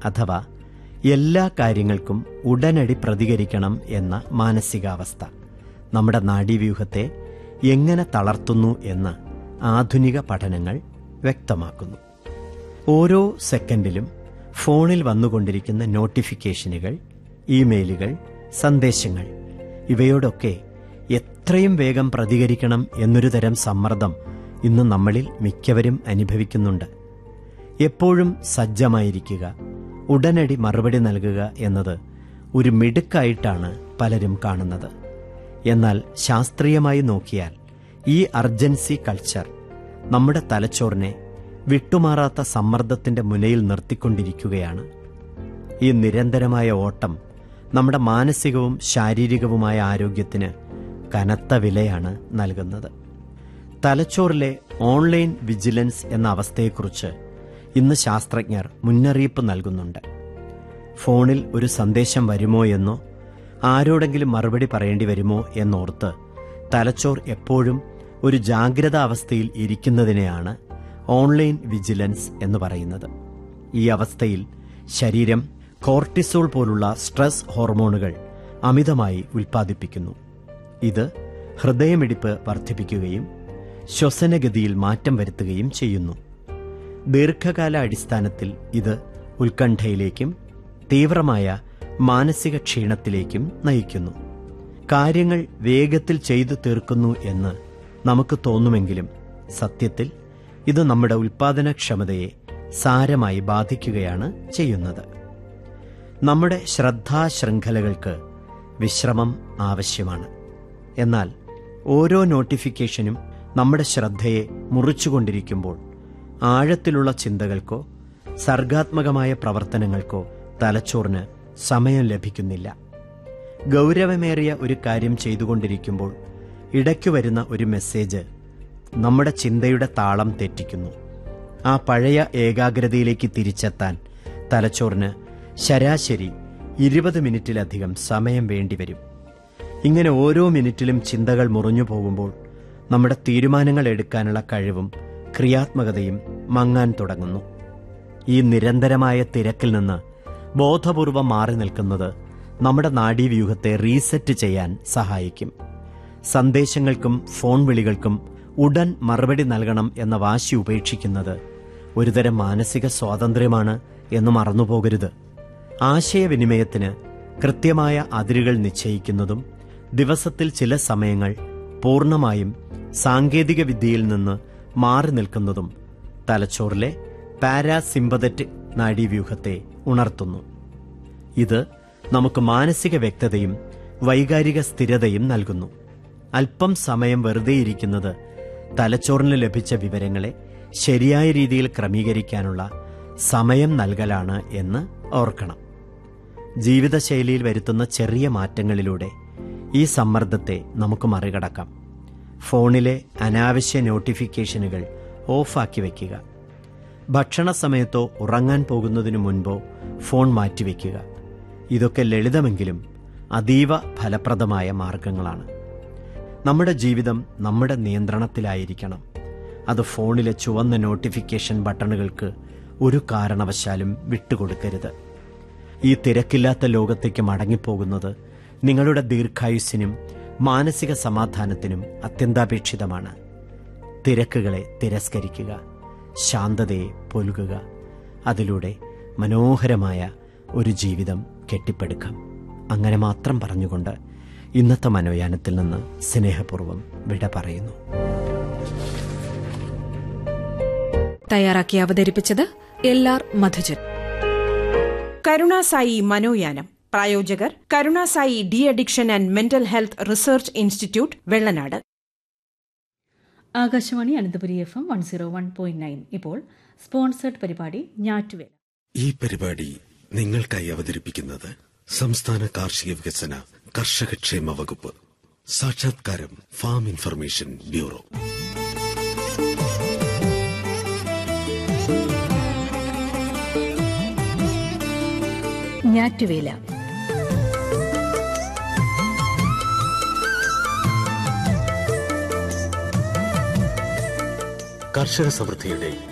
അഥവാ എല്ലാ കാര്യങ്ങൾക്കും ഉടനടി പ്രതികരിക്കണം എന്ന മാനസികാവസ്ഥ നമ്മുടെ നാഡീവ്യൂഹത്തെ എങ്ങനെ തളർത്തുന്നു എന്ന് ആധുനിക പഠനങ്ങൾ വ്യക്തമാക്കുന്നു ഓരോ സെക്കൻഡിലും ഫോണിൽ വന്നുകൊണ്ടിരിക്കുന്ന നോട്ടിഫിക്കേഷനുകൾ ഇമെയിലുകൾ സന്ദേശങ്ങൾ ഇവയോടൊക്കെ എത്രയും വേഗം പ്രതികരിക്കണം എന്നൊരു തരം സമ്മർദ്ദം ഇന്ന് നമ്മളിൽ മിക്കവരും അനുഭവിക്കുന്നുണ്ട് എപ്പോഴും സജ്ജമായിരിക്കുക ഉടനടി മറുപടി നൽകുക എന്നത് ഒരു മിടുക്കായിട്ടാണ് പലരും കാണുന്നത് എന്നാൽ ശാസ്ത്രീയമായി നോക്കിയാൽ ഈ അർജൻസി കൾച്ചർ നമ്മുടെ തലച്ചോറിനെ വിട്ടുമാറാത്ത സമ്മർദ്ദത്തിന്റെ മുനയിൽ നിർത്തിക്കൊണ്ടിരിക്കുകയാണ് ഈ നിരന്തരമായ ഓട്ടം നമ്മുടെ മാനസികവും ശാരീരികവുമായ ആരോഗ്യത്തിന് കനത്ത വിലയാണ് നൽകുന്നത് തലച്ചോറിലെ ഓൺലൈൻ വിജിലൻസ് എന്ന അവസ്ഥയെക്കുറിച്ച് ഇന്ന് ശാസ്ത്രജ്ഞർ മുന്നറിയിപ്പ് നൽകുന്നുണ്ട് ഫോണിൽ ഒരു സന്ദേശം വരുമോ എന്നോ ആരോടെങ്കിലും മറുപടി പറയേണ്ടി വരുമോ എന്നോർത്ത് തലച്ചോർ എപ്പോഴും ഒരു ജാഗ്രതാ അവസ്ഥയിൽ ഇരിക്കുന്നതിനെയാണ് ഓൺലൈൻ വിജിലൻസ് എന്ന് പറയുന്നത് ഈ അവസ്ഥയിൽ ശരീരം കോർട്ടിസോൾ പോലുള്ള സ്ട്രെസ് ഹോർമോണുകൾ അമിതമായി ഉൽപ്പാദിപ്പിക്കുന്നു ഇത് ഹൃദയമിടിപ്പ് വർദ്ധിപ്പിക്കുകയും ശ്വസനഗതിയിൽ മാറ്റം വരുത്തുകയും ചെയ്യുന്നു ദീർഘകാല അടിസ്ഥാനത്തിൽ ഇത് ഉത്കണ്ഠയിലേക്കും തീവ്രമായ മാനസിക ക്ഷീണത്തിലേക്കും നയിക്കുന്നു കാര്യങ്ങൾ വേഗത്തിൽ ചെയ്തു തീർക്കുന്നു എന്ന് നമുക്ക് തോന്നുമെങ്കിലും സത്യത്തിൽ ഇത് നമ്മുടെ ഉൽപാദനക്ഷമതയെ സാരമായി ബാധിക്കുകയാണ് ചെയ്യുന്നത് നമ്മുടെ ശ്രദ്ധാശൃംഖലകൾക്ക് വിശ്രമം ആവശ്യമാണ് എന്നാൽ ഓരോ നോട്ടിഫിക്കേഷനും നമ്മുടെ ശ്രദ്ധയെ മുറിച്ചുകൊണ്ടിരിക്കുമ്പോൾ ആഴത്തിലുള്ള ചിന്തകൾക്കോ സർഗാത്മകമായ പ്രവർത്തനങ്ങൾക്കോ തലച്ചോറിന് സമയം ലഭിക്കുന്നില്ല ഗൗരവമേറിയ ഒരു കാര്യം ചെയ്തുകൊണ്ടിരിക്കുമ്പോൾ ഇടയ്ക്കു വരുന്ന ഒരു മെസ്സേജ് നമ്മുടെ ചിന്തയുടെ താളം തെറ്റിക്കുന്നു ആ പഴയ ഏകാഗ്രതയിലേക്ക് തിരിച്ചെത്താൻ തലച്ചോറിന് ശരാശരി ഇരുപത് മിനിറ്റിലധികം സമയം വേണ്ടിവരും ഇങ്ങനെ ഓരോ മിനിറ്റിലും ചിന്തകൾ മുറിഞ്ഞു പോകുമ്പോൾ നമ്മുടെ തീരുമാനങ്ങൾ എടുക്കാനുള്ള കഴിവും ക്രിയാത്മകതയും മങ്ങാൻ തുടങ്ങുന്നു ഈ നിരന്തരമായ തിരക്കിൽ നിന്ന് ബോധപൂർവം മാറി നിൽക്കുന്നത് നമ്മുടെ നാഡീവ്യൂഹത്തെ റീസെറ്റ് ചെയ്യാൻ സഹായിക്കും സന്ദേശങ്ങൾക്കും ഫോൺ വിളികൾക്കും ഉടൻ മറുപടി നൽകണം എന്ന വാശി ഉപേക്ഷിക്കുന്നത് ഒരുതരം മാനസിക സ്വാതന്ത്ര്യമാണ് എന്ന് മറന്നുപോകരുത് ആശയവിനിമയത്തിന് കൃത്യമായ അതിരുകൾ നിശ്ചയിക്കുന്നതും ദിവസത്തിൽ ചില സമയങ്ങൾ പൂർണ്ണമായും സാങ്കേതിക വിദ്യയിൽ നിന്ന് മാറി നിൽക്കുന്നതും തലച്ചോറിലെ പാരാസിമ്പതറ്റിക് നാഡീവ്യൂഹത്തെ ഉണർത്തുന്നു ഇത് നമുക്ക് മാനസിക വ്യക്തതയും വൈകാരിക സ്ഥിരതയും നൽകുന്നു അല്പം സമയം വെറുതെ ഇരിക്കുന്നത് തലച്ചോറിന് ലഭിച്ച വിവരങ്ങളെ ശരിയായ രീതിയിൽ ക്രമീകരിക്കാനുള്ള സമയം നൽകലാണ് എന്ന് ഓർക്കണം ജീവിതശൈലിയിൽ വരുത്തുന്ന ചെറിയ മാറ്റങ്ങളിലൂടെ ഈ സമ്മർദ്ദത്തെ നമുക്ക് മറികടക്കാം ഫോണിലെ അനാവശ്യ നോട്ടിഫിക്കേഷനുകൾ ഓഫാക്കി വയ്ക്കുക ഭക്ഷണ സമയത്തോ ഉറങ്ങാൻ പോകുന്നതിനു മുൻപോ ഫോൺ മാറ്റിവെക്കുക ഇതൊക്കെ ലളിതമെങ്കിലും അതീവ ഫലപ്രദമായ മാർഗങ്ങളാണ് നമ്മുടെ ജീവിതം നമ്മുടെ നിയന്ത്രണത്തിലായിരിക്കണം അത് ഫോണിലെ ചുവന്ന നോട്ടിഫിക്കേഷൻ ബട്ടണുകൾക്ക് ഒരു കാരണവശാലും വിട്ടുകൊടുക്കരുത് ഈ തിരക്കില്ലാത്ത ലോകത്തേക്ക് മടങ്ങിപ്പോകുന്നത് നിങ്ങളുടെ ദീർഘായുസ്സിനും മാനസിക സമാധാനത്തിനും അത്യന്താപേക്ഷിതമാണ് തിരക്കുകളെ തിരസ്കരിക്കുക ശാന്തതയെ പൊലുകുക അതിലൂടെ മനോഹരമായ ഒരു ജീവിതം കെട്ടിപ്പടുക്കാം അങ്ങനെ മാത്രം പറഞ്ഞുകൊണ്ട് ഇന്നത്തെ മനോയാനത്തിൽ നിന്ന് സ്നേഹപൂർവ്വം വിട പറയുന്നു തയ്യാറാക്കി അവതരിപ്പിച്ചത് എൽ ആർ മധുജൻ കരുണാസായി മനോയാനം പ്രായോജകർ Karunasai de addiction and mental health research institute Vellanad Akashvani Ananthapuri F M one zero one point nine ഇപ്പോൾ സ്പോൺസേഡ് പരിപാടി ഞാറ്റുവേല ഈ പരിപാടി നിങ്ങൾക്കായി അവതരിപ്പിക്കുന്നത് സംസ്ഥാന കാർഷിക വികസന കർഷകക്ഷേമ വകുപ്പ് സാക്ഷാത്കാരം ഫാം ഇൻഫർമേഷൻ ബ്യൂറോ ഞാറ്റുവേല കർഷക സമൃദ്ധിയുടെ